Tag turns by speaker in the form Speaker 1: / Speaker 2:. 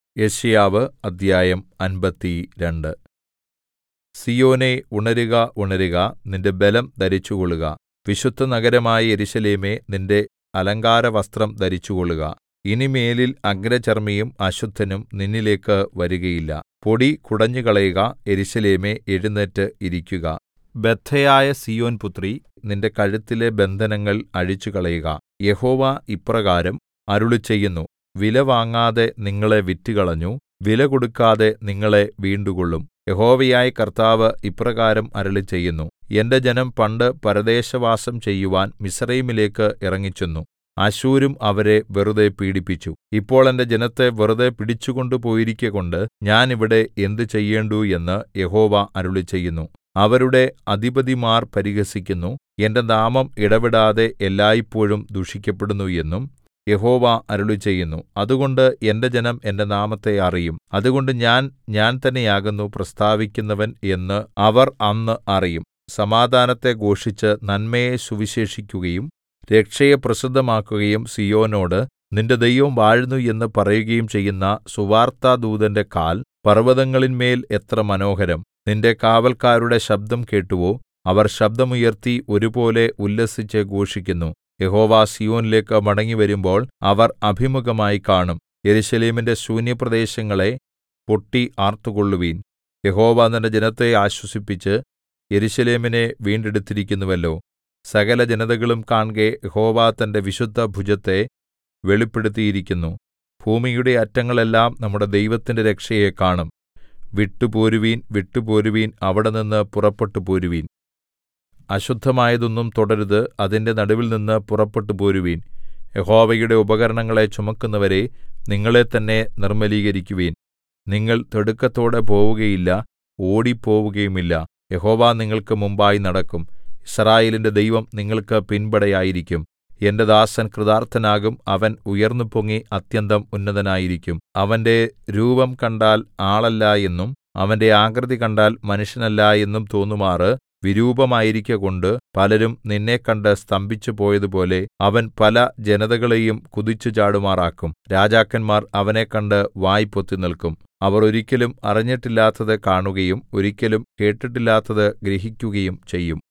Speaker 1: യെശയ്യാവ് അദ്ധ്യായം അമ്പത്തിരണ്ട് സീയോനേ ഉണരുക ഉണരുക നിന്റെ ബലം ധരിച്ചുകൊള്ളുക വിശുദ്ധനഗരമായ യെരൂശലേമേ നിന്റെ അലങ്കാരവസ്ത്രം ധരിച്ചുകൊള്ളുക ഇനി മേലിൽ അഗ്രചർമ്മിയും അശുദ്ധനും നിന്നിലേക്ക് വരുകയില്ല പൊടി കുടഞ്ഞുകളയുക യെരൂശലേമേ എഴുന്നേറ്റ് ഇരിക്കുക ബദ്ധയായ സീയോൻപുത്രീ നിന്റെ കഴുത്തിലെ ബന്ധനങ്ങൾ അഴിച്ചുകളയുക യഹോവ ഇപ്രകാരം അരുളിച്ചെയ്യുന്നു വിലവാങ്ങാതെ നിങ്ങളെ വിറ്റുകളഞ്ഞു വില കൊടുക്കാതെ നിങ്ങളെ വീണ്ടുകൊള്ളും യഹോവയായ കർത്താവ് ഇപ്രകാരം അരുളിച്ചെയ്യുന്നു എന്റെ ജനം പണ്ട് പരദേശവാസം ചെയ്യുവാൻ മിസ്രയീമിലേക്ക് ഇറങ്ങിച്ചെന്നു അശ്ശൂരും അവരെ വെറുതെ പീഡിപ്പിച്ചു ഇപ്പോൾ എന്റെ ജനത്തെ വെറുതെ പിടിച്ചുകൊണ്ടു പോയിരിക്കകൊണ്ട് ഞാൻ ഇവിടെ എന്ത് ചെയ്യേണ്ടു എന്ന് യഹോവ അരുളിച്ചെയ്യുന്നു അവരുടെ അധിപതിമാർ പരിഹസിക്കുന്നു എന്റെ നാമം ഇടവിടാതെ എല്ലായ്പോഴും ദുഷിക്കപ്പെടുന്നു എന്നും യഹോവ അരുളിച്ചെയ്യുന്നു അതുകൊണ്ട് എന്റെ ജനം എന്റെ നാമത്തെ അറിയും അതുകൊണ്ട് ഞാൻ ഞാൻ തന്നെയാകുന്നു പ്രസ്താവിക്കുന്നവൻ എന്ന് അവർ അന്ന് അറിയും സമാധാനത്തെ ഘോഷിച്ച് നന്മയെ സുവിശേഷിക്കുകയും രക്ഷയെ പ്രസിദ്ധമാക്കുകയും സീയോനോട് നിന്റെ ദൈവം വാഴുന്നു എന്ന് പറയുകയും ചെയ്യുന്ന സുവാർത്താദൂതന്റെ കാൽ പർവ്വതങ്ങളിന്മേൽ എത്ര മനോഹരം നിന്റെ കാവല്ക്കാരുടെ ശബ്ദം കേട്ടുവോ അവർ ശബ്ദമുയർത്തി ഒരുപോലെ ഉല്ലസിച്ച് ഘോഷിക്കുന്നു യഹോവ സീയോനിലേക്ക് മടങ്ങിവരുമ്പോൾ അവർ അഭിമുഖമായി കാണും യെരൂശലേമിന്റെ ശൂന്യപ്രദേശങ്ങളെ പൊട്ടി ആർത്തുകൊള്ളുവിൻ യഹോവ തന്റെ ജനത്തെ ആശ്വസിപ്പിച്ച് യെരൂശലേമിനെ വീണ്ടെടുത്തിരിക്കുന്നുവല്ലോ സകല ജനതകളും കാൺകെ യഹോവ തന്റെ വിശുദ്ധഭുജത്തെ വെളിപ്പെടുത്തിയിരിക്കുന്നു ഭൂമിയുടെ അറ്റങ്ങളെല്ലാം നമ്മുടെ ദൈവത്തിന്റെ രക്ഷയെ കാണും വിട്ടുപോരുവിൻ വിട്ടുപോരുവിൻ അവിടെനിന്ന് പുറപ്പെട്ടു പോരുവിൻ അശുദ്ധമായതൊന്നും തൊടരുത് അതിന്റെ നടുവിൽനിന്ന് പുറപ്പെട്ടു പോരുവിൻ യഹോവയുടെ ഉപകരണങ്ങളെ ചുമക്കുന്നവരേ നിങ്ങളെത്തന്നെ നിർമ്മലീകരിക്കുവിൻ നിങ്ങൾ തിടുക്കത്തോടെ പോവുകയില്ല ഓടിപ്പോവുകയുമില്ല യഹോവ നിങ്ങൾക്ക് മുമ്പായി നടക്കും യിസ്രായേലിന്റെ ദൈവം നിങ്ങൾക്ക് പിൻപടയായിരിക്കും എന്റെ ദാസൻ കൃതാർത്ഥനാകും അവൻ ഉയർന്നുപൊങ്ങി അത്യന്തം ഉന്നതനായിരിക്കും അവന്റെ രൂപം കണ്ടാൽ ആളല്ല എന്നും അവന്റെ ആകൃതി കണ്ടാൽ മനുഷ്യനല്ല എന്നും തോന്നുമാറ് വിരൂപമായിരിക്കകൊണ്ട് പലരും നിന്നെ കണ്ട് സ്തംഭിച്ചുപോയതുപോലെ അവൻ പല ജനതകളെയും കുതിച്ചുചാടുമാറാക്കും രാജാക്കന്മാർ അവനെ കണ്ട് വായ് പൊത്തിനിൽക്കും അവർ ഒരിക്കലും അറിഞ്ഞിട്ടില്ലാത്തത് കാണുകയും ഒരിക്കലും കേട്ടിട്ടില്ലാത്തത് ഗ്രഹിക്കുകയും ചെയ്യും